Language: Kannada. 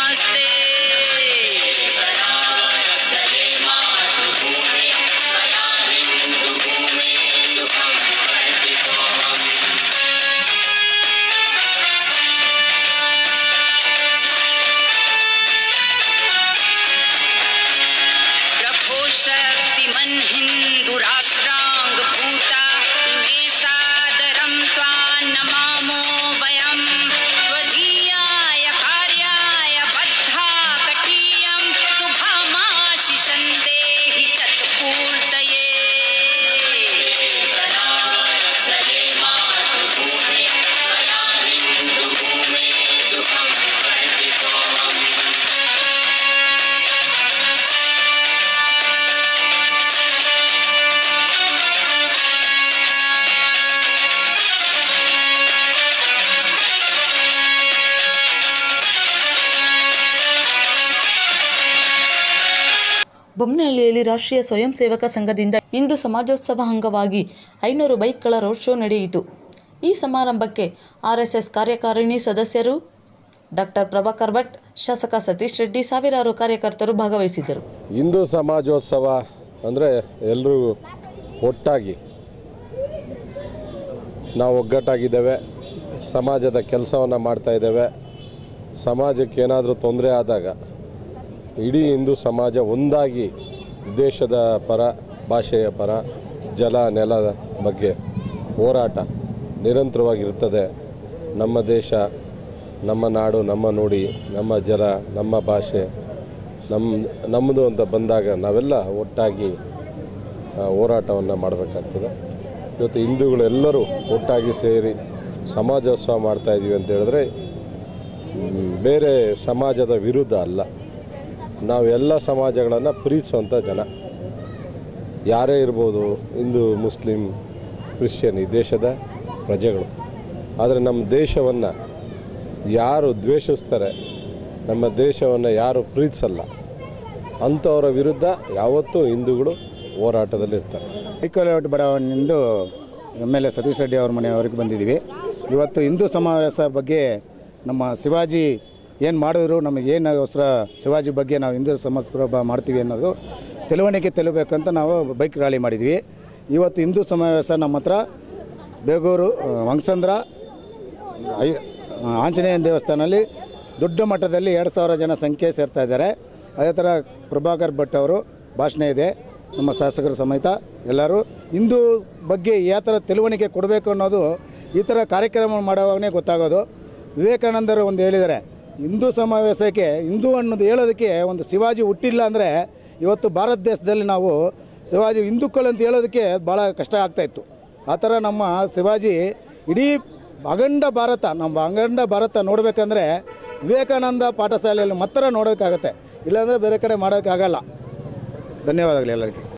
नमस्ते प्रभो शक्तिमन् हिन्दुराष्ट्राङ्ग भूता इमे सादरं त्वा नमामो वयं त्वदीयाय कार्याय बद्धा कटीयं शुभमाशिषं देहि तत्पूर्तये ಬೊಮ್ಮನಹಳ್ಳಿಯಲ್ಲಿ ರಾಷ್ಟ್ರೀಯ ಸ್ವಯಂ ಸೇವಕ ಸಂಘದಿಂದ ಇಂದು ಸಮಾಜೋತ್ಸವ ಅಂಗವಾಗಿ ಐನೂರು ಬೈಕ್ಗಳ ರೋಡ್ ಶೋ ನಡೆಯಿತು ಈ ಸಮಾರಂಭಕ್ಕೆ ಆರ್ಎಸ್ಎಸ್ ಕಾರ್ಯಕಾರಿಣಿ ಸದಸ್ಯರು ಡಾಕ್ಟರ್ ಪ್ರಭಾಕರ್ ಭಟ್ ಶಾಸಕ ಸತೀಶ್ ರೆಡ್ಡಿ ಸಾವಿರಾರು ಕಾರ್ಯಕರ್ತರು ಭಾಗವಹಿಸಿದ್ದರು ಹಿಂದೂ ಸಮಾಜೋತ್ಸವ ಅಂದರೆ ಎಲ್ಲರೂ ಒಟ್ಟಾಗಿ ನಾವು ಒಗ್ಗಟ್ಟಾಗಿದ್ದೇವೆ ಸಮಾಜದ ಕೆಲಸವನ್ನು ಮಾಡ್ತಾ ಇದ್ದೇವೆ ಸಮಾಜಕ್ಕೆ ಏನಾದರೂ ತೊಂದರೆ ಆದಾಗ ಇಡೀ ಹಿಂದೂ ಸಮಾಜ ಒಂದಾಗಿ ದೇಶದ ಪರ ಭಾಷೆಯ ಪರ ಜಲ ನೆಲದ ಬಗ್ಗೆ ಹೋರಾಟ ನಿರಂತರವಾಗಿರ್ತದೆ ನಮ್ಮ ದೇಶ ನಮ್ಮ ನಾಡು ನಮ್ಮ ನುಡಿ ನಮ್ಮ ಜಲ ನಮ್ಮ ಭಾಷೆ ನಮ್ಮ ನಮ್ಮದು ಅಂತ ಬಂದಾಗ ನಾವೆಲ್ಲ ಒಟ್ಟಾಗಿ ಹೋರಾಟವನ್ನು ಮಾಡಬೇಕಾಗ್ತದೆ ಇವತ್ತು ಹಿಂದೂಗಳೆಲ್ಲರೂ ಒಟ್ಟಾಗಿ ಸೇರಿ ಸಮಾಜೋತ್ಸವ ಮಾಡ್ತಾ ಇದ್ದೀವಿ ಅಂತ ಹೇಳಿದ್ರೆ ಮ್, ಬೇರೆ ಸಮಾಜದ ವಿರುದ್ಧ ಅಲ್ಲ ನಾವು ಎಲ್ಲ ಸಮಾಜಗಳನ್ನು ಪ್ರೀತಿಸುವಂಥ ಜನ ಯಾರೇ ಇರ್ಬೋದು ಹಿಂದೂ ಮುಸ್ಲಿಂ ಕ್ರಿಶ್ಚಿಯನ್ ಈ ದೇಶದ ಪ್ರಜೆಗಳು ಆದರೆ ನಮ್ಮ ದೇಶವನ್ನು ಯಾರು ದ್ವೇಷಿಸ್ತಾರೆ ನಮ್ಮ ದೇಶವನ್ನು ಯಾರು ಪ್ರೀತಿಸಲ್ಲ ಅಂಥವರ ವಿರುದ್ಧ ಯಾವತ್ತೂ ಹಿಂದೂಗಳು ಹೋರಾಟದಲ್ಲಿರ್ತಾರೆ ಐಕೋಲೇಔಟ್ ಬಡಾವಣೆಯಿಂದ M L A Satish Reddy ಅವ್ರ ಮನೆಯವರೆಗೆ ಬಂದಿದ್ದೀವಿ ಇವತ್ತು ಹಿಂದೂ ಸಮಾವೇಶ ಬಗ್ಗೆ ನಮ್ಮ ಶಿವಾಜಿ ಏನು ಮಾಡಿದ್ರು ನಮಗೇನು ಅವಸರ ಶಿವಾಜಿ ಬಗ್ಗೆ ನಾವು ಹಿಂದೂ ಸಮಾವೇಶ ಬ- ಮಾಡ್ತೀವಿ ಅನ್ನೋದು ತಿಳುವಳಿಕೆ ತಿಳಿಬೇಕಂತ ನಾವು ಬೈಕ್ ರ್ಯಾಲಿ ಮಾಡಿದ್ವಿ ಇವತ್ತು ಹಿಂದೂ ಸಮಾವೇಶ ನಮ್ಮ ಹತ್ರ ಬೇಗೂರು ಆ, ವಂಗಸಂದ್ರ ಐ ಆಂಜನೇಯನ ದೇವಸ್ಥಾನದಲ್ಲಿ ದೊಡ್ಡ ಮಟ್ಟದಲ್ಲಿ ಎರಡು ಸಾವಿರ ಜನ ಸಂಖ್ಯೆ ಸೇರ್ತಾ ಇದ್ದಾರೆ ಅದೇ ಥರ ಪ್ರಭಾಕರ್ ಭಟ್ ಅವರು ಭಾಷಣ ಇದೆ ನಮ್ಮ ಶಾಸಕರ ಸಮೇತ ಎಲ್ಲರೂ ಹಿಂದೂ ಬಗ್ಗೆ ಯಾವ ಥರ ತಿಳುವಳಿಕೆ ಕೊಡಬೇಕು ಅನ್ನೋದು ಈ ಥರ ಕಾರ್ಯಕ್ರಮ ಮಾಡೋವಾಗನೇ ಗೊತ್ತಾಗೋದು ವಿವೇಕಾನಂದರು ಒಂದು ಹೇಳಿದ್ದಾರೆ ಹಿಂದೂ ಸಮಾವೇಶಕ್ಕೆ ಹಿಂದೂ ಅನ್ನೋದು ಹೇಳೋದಕ್ಕೆ ಒಂದು ಶಿವಾಜಿ ಹುಟ್ಟಿಲ್ಲ ಅಂದರೆ ಇವತ್ತು ಭಾರತ ದೇಶದಲ್ಲಿ ನಾವು ಶಿವಾಜಿ ಹಿಂದೂಗಳು ಅಂತ ಹೇಳೋದಕ್ಕೆ ಭಾಳ ಕಷ್ಟ ಆಗ್ತಾಯಿತ್ತು ಆ ಥರ ನಮ್ಮ ಶಿವಾಜಿ ಇಡೀ ಅಖಂಡ ಭಾರತ ನಮ್ಮ ಅಖಂಡ ಭಾರತ ನೋಡಬೇಕಂದ್ರೆ ವಿವೇಕಾನಂದ ಪಾಠಶಾಲೆಯಲ್ಲಿ ಮಾತ್ರ ನೋಡೋಕ್ಕಾಗತ್ತೆ ಇಲ್ಲಾಂದರೆ ಬೇರೆ ಕಡೆ ಮಾಡೋಕ್ಕಾಗಲ್ಲ ಧನ್ಯವಾದಗಳು ಎಲ್ಲರಿಗೂ